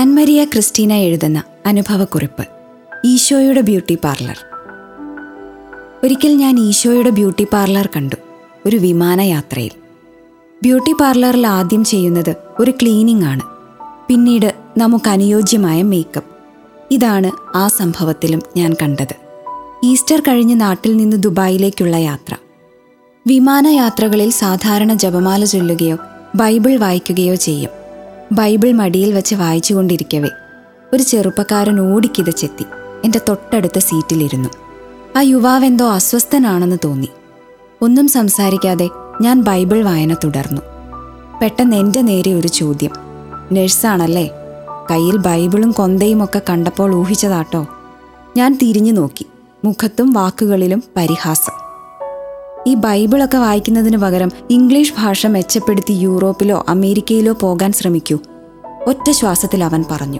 Ann Maria Christina എഴുതുന്ന അനുഭവക്കുറിപ്പ് ഈശോയുടെ beauty parlour ഒരിക്കൽ ഞാൻ ഈശോയുടെ ബ്യൂട്ടി പാർലർ കണ്ടു ഒരു വിമാനയാത്രയിൽ ബ്യൂട്ടി പാർലറിൽ ആദ്യം ചെയ്യുന്നത് ഒരു ക്ലീനിംഗ് ആണ് പിന്നീട് നമുക്ക് അനുയോജ്യമായ മേക്കപ്പ് ഇതാണ് ആ സംഭവത്തിലും ഞാൻ കണ്ടത് ഈസ്റ്റർ കഴിഞ്ഞ് നാട്ടിൽ നിന്ന് ദുബായിലേക്കുള്ള യാത്ര വിമാനയാത്രകളിൽ സാധാരണ ജപമാല ചൊല്ലുകയോ ബൈബിൾ വായിക്കുകയോ ചെയ്യും ബൈബിൾ മടിയിൽ വെച്ച് വായിച്ചുകൊണ്ടിരിക്കവേ ഒരു ചെറുപ്പക്കാരൻ ഓടിക്കിതച്ചെത്തി എൻ്റെ തൊട്ടടുത്ത സീറ്റിലിരുന്നു ആ യുവാവെന്തോ അസ്വസ്ഥനാണെന്ന് തോന്നി ഒന്നും സംസാരിക്കാതെ ഞാൻ ബൈബിൾ വായന തുടർന്നു പെട്ടെന്ന് എൻ്റെ നേരെ ഒരു ചോദ്യം നഴ്സാണല്ലേ കയ്യിൽ ബൈബിളും കൊന്തയും ഒക്കെ കണ്ടപ്പോൾ ഊഹിച്ചതാട്ടോ ഞാൻ തിരിഞ്ഞു നോക്കി മുഖത്തും വാക്കുകളിലും പരിഹാസം ഈ ബൈബിളൊക്കെ വായിക്കുന്നതിന് പകരം ഇംഗ്ലീഷ് ഭാഷ മെച്ചപ്പെടുത്തി യൂറോപ്പിലോ അമേരിക്കയിലോ പോകാൻ ശ്രമിക്കൂ ഒറ്റ ശ്വാസത്തിൽ അവൻ പറഞ്ഞു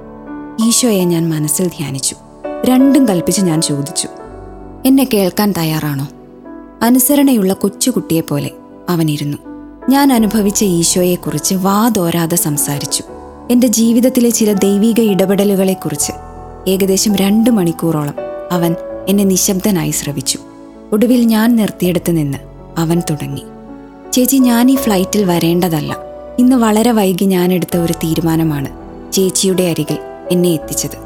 ഈശോയെ ഞാൻ മനസ്സിൽ ധ്യാനിച്ചു രണ്ടും കൽപ്പിച്ച് ഞാൻ ചോദിച്ചു എന്നെ കേൾക്കാൻ തയ്യാറാണോ അനുസരണയുള്ള കൊച്ചുകുട്ടിയെ പോലെ അവനിരുന്നു ഞാൻ അനുഭവിച്ച ഈശോയെക്കുറിച്ച് വാതോരാതെ സംസാരിച്ചു എൻ്റെ ജീവിതത്തിലെ ചില ദൈവിക ഇടപെടലുകളെക്കുറിച്ച് ഏകദേശം രണ്ട് മണിക്കൂറോളം അവൻ എന്നെ നിശബ്ദനായി ശ്രവിച്ചു ഒടുവിൽ ഞാൻ നിർത്തിയെടുത്ത് നിന്ന് അവൻ തുടങ്ങി ചേച്ചി ഞാൻ ഈ ഫ്ലൈറ്റിൽ വരേണ്ടതല്ല ഇന്ന് വളരെ വൈകി ഞാൻ എടുത്ത ഒരു തീരുമാനമാണ് ചേച്ചിയുടെ അരികിൽ എന്നെ എത്തിച്ചത്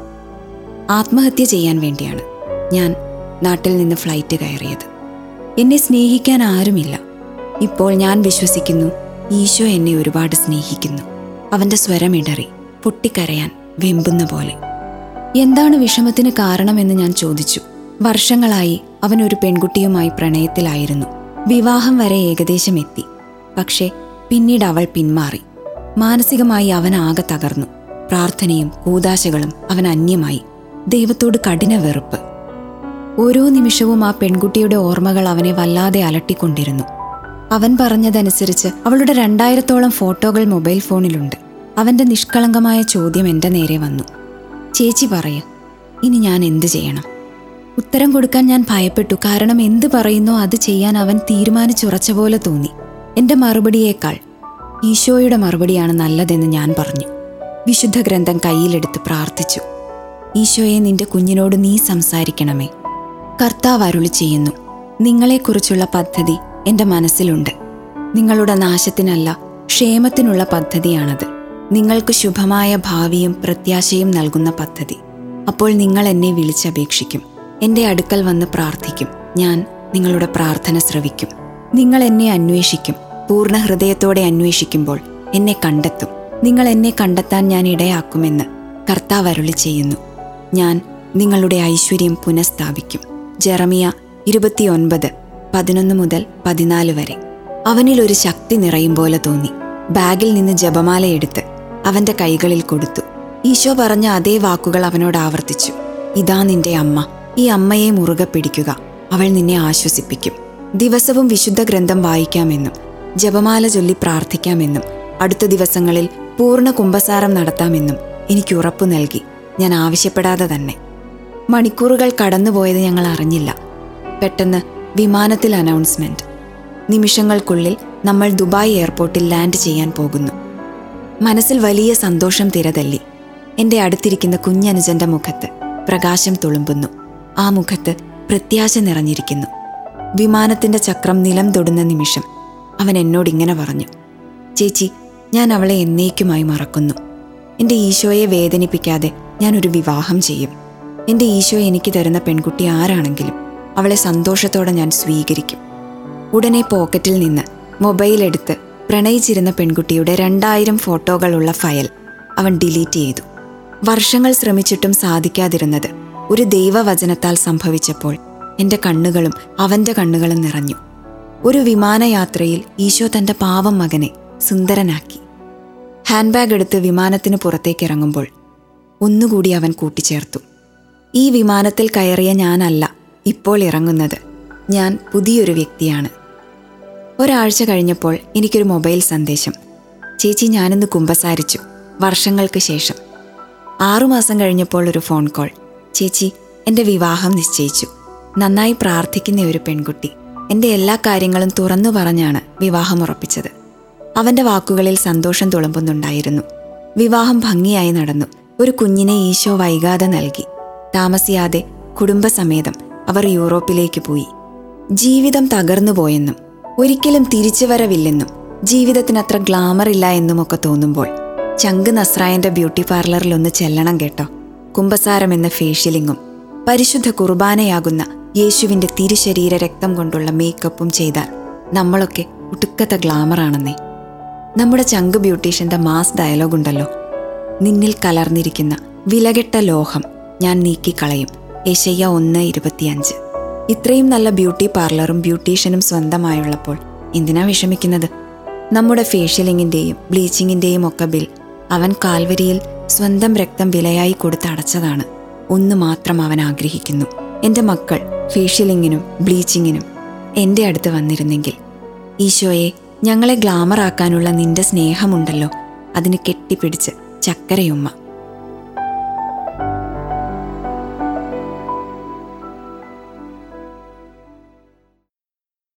ആത്മഹത്യ ചെയ്യാൻ വേണ്ടിയാണ് ഞാൻ നാട്ടിൽ നിന്ന് ഫ്ലൈറ്റ് കയറിയത് എന്നെ സ്നേഹിക്കാൻ ആരുമില്ല ഇപ്പോൾ ഞാൻ വിശ്വസിക്കുന്നു ഈശോ എന്നെ ഒരുപാട് സ്നേഹിക്കുന്നു അവന്റെ സ്വരമിടറി പൊട്ടിക്കരയാൻ വെമ്പുന്ന പോലെ എന്താണ് വിഷമത്തിന് കാരണമെന്ന് ഞാൻ ചോദിച്ചു വർഷങ്ങളായി അവൻ ഒരു പെൺകുട്ടിയുമായി പ്രണയത്തിലായിരുന്നു വിവാഹം വരെ ഏകദേശം എത്തി പക്ഷേ പിന്നീട് അവൾ പിന്മാറി മാനസികമായി അവൻ ആകെ തകർന്നു പ്രാർത്ഥനയും കൂതാശകളും അവൻ അന്യമായി ദൈവത്തോട് കഠിന വെറുപ്പ് ഓരോ നിമിഷവും ആ പെൺകുട്ടിയുടെ ഓർമ്മകൾ അവനെ വല്ലാതെ അലട്ടിക്കൊണ്ടിരുന്നു അവൻ പറഞ്ഞതനുസരിച്ച് അവളുടെ രണ്ടായിരത്തോളം ഫോട്ടോകൾ മൊബൈൽ ഫോണിലുണ്ട് അവന്റെ നിഷ്കളങ്കമായ ചോദ്യം എൻ്റെ നേരെ വന്നു ചേച്ചി പറയൂ ഇനി ഞാൻ എന്തു ചെയ്യണം ഉത്തരം കൊടുക്കാൻ ഞാൻ ഭയപ്പെട്ടു കാരണം എന്ത് പറയുന്നോ അത് ചെയ്യാൻ അവൻ തീരുമാനിച്ചുറച്ച പോലെ തോന്നി എന്റെ മറുപടിയേക്കാൾ ഈശോയുടെ മറുപടിയാണ് നല്ലതെന്ന് ഞാൻ പറഞ്ഞു വിശുദ്ധ ഗ്രന്ഥം കയ്യിലെടുത്ത് പ്രാർത്ഥിച്ചു ഈശോയെ നിന്റെ കുഞ്ഞിനോട് നീ സംസാരിക്കണമേ കർത്താവ് അരുളി ചെയ്യുന്നു നിങ്ങളെക്കുറിച്ചുള്ള പദ്ധതി എൻ്റെ മനസ്സിലുണ്ട് നിങ്ങളുടെ നാശത്തിനല്ല ക്ഷേമത്തിനുള്ള പദ്ധതിയാണത് നിങ്ങൾക്ക് ശുഭമായ ഭാവിയും പ്രത്യാശയും നൽകുന്ന പദ്ധതി അപ്പോൾ നിങ്ങൾ എന്നെ വിളിച്ചപേക്ഷിക്കും എൻ്റെ അടുക്കൽ വന്ന് പ്രാർത്ഥിക്കും ഞാൻ നിങ്ങളുടെ പ്രാർത്ഥന ശ്രവിക്കും നിങ്ങൾ എന്നെ അന്വേഷിക്കും പൂർണ്ണ ഹൃദയത്തോടെ അന്വേഷിക്കുമ്പോൾ എന്നെ കണ്ടെത്തും നിങ്ങൾ എന്നെ കണ്ടെത്താൻ ഞാൻ ഇടയാക്കുമെന്ന് കർത്താവ് അരുളി ചെയ്യുന്നു ഞാൻ നിങ്ങളുടെ ഐശ്വര്യം പുനഃസ്ഥാപിക്കും ജെറമിയ ഇരുപത്തിയൊൻപത് പതിനൊന്ന് മുതൽ പതിനാല് വരെ അവനിൽ ഒരു ശക്തി നിറയും പോലെ തോന്നി ബാഗിൽ നിന്ന് ജപമാല എടുത്ത് അവന്റെ കൈകളിൽ കൊടുത്തു ഈശോ പറഞ്ഞ അതേ വാക്കുകൾ അവനോട് ആവർത്തിച്ചു ഇതാ നിന്റെ അമ്മ ഈ അമ്മയെ മുറുകെ പിടിക്കുക അവൾ നിന്നെ ആശ്വസിപ്പിക്കും ദിവസവും വിശുദ്ധ ഗ്രന്ഥം വായിക്കാമെന്നും ജപമാല ചൊല്ലി പ്രാർത്ഥിക്കാമെന്നും അടുത്ത ദിവസങ്ങളിൽ പൂർണ്ണ കുംഭസാരം നടത്താമെന്നും എനിക്ക് ഉറപ്പു നൽകി ഞാൻ ആവശ്യപ്പെടാതെ തന്നെ മണിക്കൂറുകൾ കടന്നുപോയത് ഞങ്ങൾ അറിഞ്ഞില്ല പെട്ടെന്ന് വിമാനത്തിൽ അനൗൺസ്മെന്റ് നിമിഷങ്ങൾക്കുള്ളിൽ നമ്മൾ ദുബായ് എയർപോർട്ടിൽ ലാൻഡ് ചെയ്യാൻ പോകുന്നു മനസ്സിൽ വലിയ സന്തോഷം തിരതല്ലി എൻ്റെ അടുത്തിരിക്കുന്ന കുഞ്ഞനുജന്റെ മുഖത്ത് പ്രകാശം തുളുമ്പുന്നു ആ മുഖത്ത് പ്രത്യാശ നിറഞ്ഞിരിക്കുന്നു വിമാനത്തിന്റെ ചക്രം നിലം തൊടുന്ന നിമിഷം അവൻ എന്നോട് ഇങ്ങനെ പറഞ്ഞു ചേച്ചി ഞാൻ അവളെ എന്നേക്കുമായി മറക്കുന്നു എൻ്റെ ഈശോയെ വേദനിപ്പിക്കാതെ ഞാൻ ഒരു വിവാഹം ചെയ്യും എൻ്റെ ഈശോ എനിക്ക് തരുന്ന പെൺകുട്ടി ആരാണെങ്കിലും അവളെ സന്തോഷത്തോടെ ഞാൻ സ്വീകരിക്കും ഉടനെ പോക്കറ്റിൽ നിന്ന് മൊബൈൽ എടുത്ത് പ്രണയിച്ചിരുന്ന പെൺകുട്ടിയുടെ രണ്ടായിരം ഫോട്ടോകളുള്ള ഫയൽ അവൻ ഡിലീറ്റ് ചെയ്തു വർഷങ്ങൾ ശ്രമിച്ചിട്ടും സാധിക്കാതിരുന്നത് ഒരു ദൈവവചനത്താൽ സംഭവിച്ചപ്പോൾ എൻ്റെ കണ്ണുകളും അവൻ്റെ കണ്ണുകളും നിറഞ്ഞു ഒരു വിമാനയാത്രയിൽ ഈശോ തൻ്റെ പാവം മകനെ സുന്ദരനാക്കി ഹാൻഡ് ബാഗ് എടുത്ത് വിമാനത്തിന് പുറത്തേക്ക് ഇറങ്ങുമ്പോൾ ഒന്നുകൂടി അവൻ കൂട്ടിച്ചേർത്തു ഈ വിമാനത്തിൽ കയറിയ ഞാനല്ല ഇപ്പോൾ ഇറങ്ങുന്നത് ഞാൻ പുതിയൊരു വ്യക്തിയാണ് ഒരാഴ്ച കഴിഞ്ഞപ്പോൾ എനിക്കൊരു മൊബൈൽ സന്ദേശം ചേച്ചി ഞാനിന്ന് കുമ്പസാരിച്ചു വർഷങ്ങൾക്ക് ശേഷം ആറുമാസം കഴിഞ്ഞപ്പോൾ ഒരു ഫോൺ കോൾ ചേച്ചി എൻ്റെ വിവാഹം നിശ്ചയിച്ചു നന്നായി പ്രാർത്ഥിക്കുന്ന ഒരു പെൺകുട്ടി എൻ്റെ എല്ലാ കാര്യങ്ങളും തുറന്നു പറഞ്ഞാണ് വിവാഹം ഉറപ്പിച്ചത് അവൻ്റെ വാക്കുകളിൽ സന്തോഷം തുളുമ്പുന്നുണ്ടായിരുന്നു വിവാഹം ഭംഗിയായി നടന്നു ഒരു കുഞ്ഞിനെ ഈശോ വൈകാതെ നൽകി താമസിയാതെ കുടുംബസമേതം അവർ യൂറോപ്പിലേക്ക് പോയി ജീവിതം തകർന്നു പോയെന്നും ഒരിക്കലും തിരിച്ചുവരവില്ലെന്നും ജീവിതത്തിന് അത്ര ഗ്ലാമർ ഇല്ല എന്നുമൊക്കെ തോന്നുമ്പോൾ ചങ്ക് നസ്രായന്റെ ബ്യൂട്ടി പാർലറിൽ ഒന്ന് ചെല്ലണം കേട്ടോ കുംഭസാരം എന്ന ഫേഷ്യലിങ്ങും പരിശുദ്ധ കുർബാനയാകുന്ന യേശുവിന്റെ തിരുശരീര രക്തം കൊണ്ടുള്ള മേക്കപ്പും ചെയ്താൽ നമ്മളൊക്കെ ഒടുക്കത്തെ ഗ്ലാമറാണെന്നേ നമ്മുടെ ചങ്ക് ബ്യൂട്ടീഷ്യന്റെ മാസ് ഡയലോഗ് ഉണ്ടല്ലോ നിന്നിൽ കലർന്നിരിക്കുന്ന വിലകെട്ട ലോഹം ഞാൻ നീക്കിക്കളയും ഏശയ്യ ഒന്ന് ഇരുപത്തിയഞ്ച് ഇത്രയും നല്ല ബ്യൂട്ടി പാർലറും ബ്യൂട്ടീഷ്യനും സ്വന്തമായുള്ളപ്പോൾ എന്തിനാ വിഷമിക്കുന്നത് നമ്മുടെ ഫേഷ്യലിങ്ങിന്റെയും ബ്ലീച്ചിങ്ങിന്റെയും ഒക്കെ ബിൽ അവൻ കാൽവരിയിൽ സ്വന്തം രക്തം വിലയായി കൊടുത്ത് അടച്ചതാണ് ഒന്ന് മാത്രം അവൻ ആഗ്രഹിക്കുന്നു എൻ്റെ മക്കൾ ഫേഷ്യലിങ്ങിനും ബ്ലീച്ചിങ്ങിനും എൻ്റെ അടുത്ത് വന്നിരുന്നെങ്കിൽ ഈശോയെ ഞങ്ങളെ ഗ്ലാമറാക്കാനുള്ള നിന്റെ സ്നേഹമുണ്ടല്ലോ അതിന് കെട്ടിപ്പിടിച്ച് ചക്കരയുമ്മ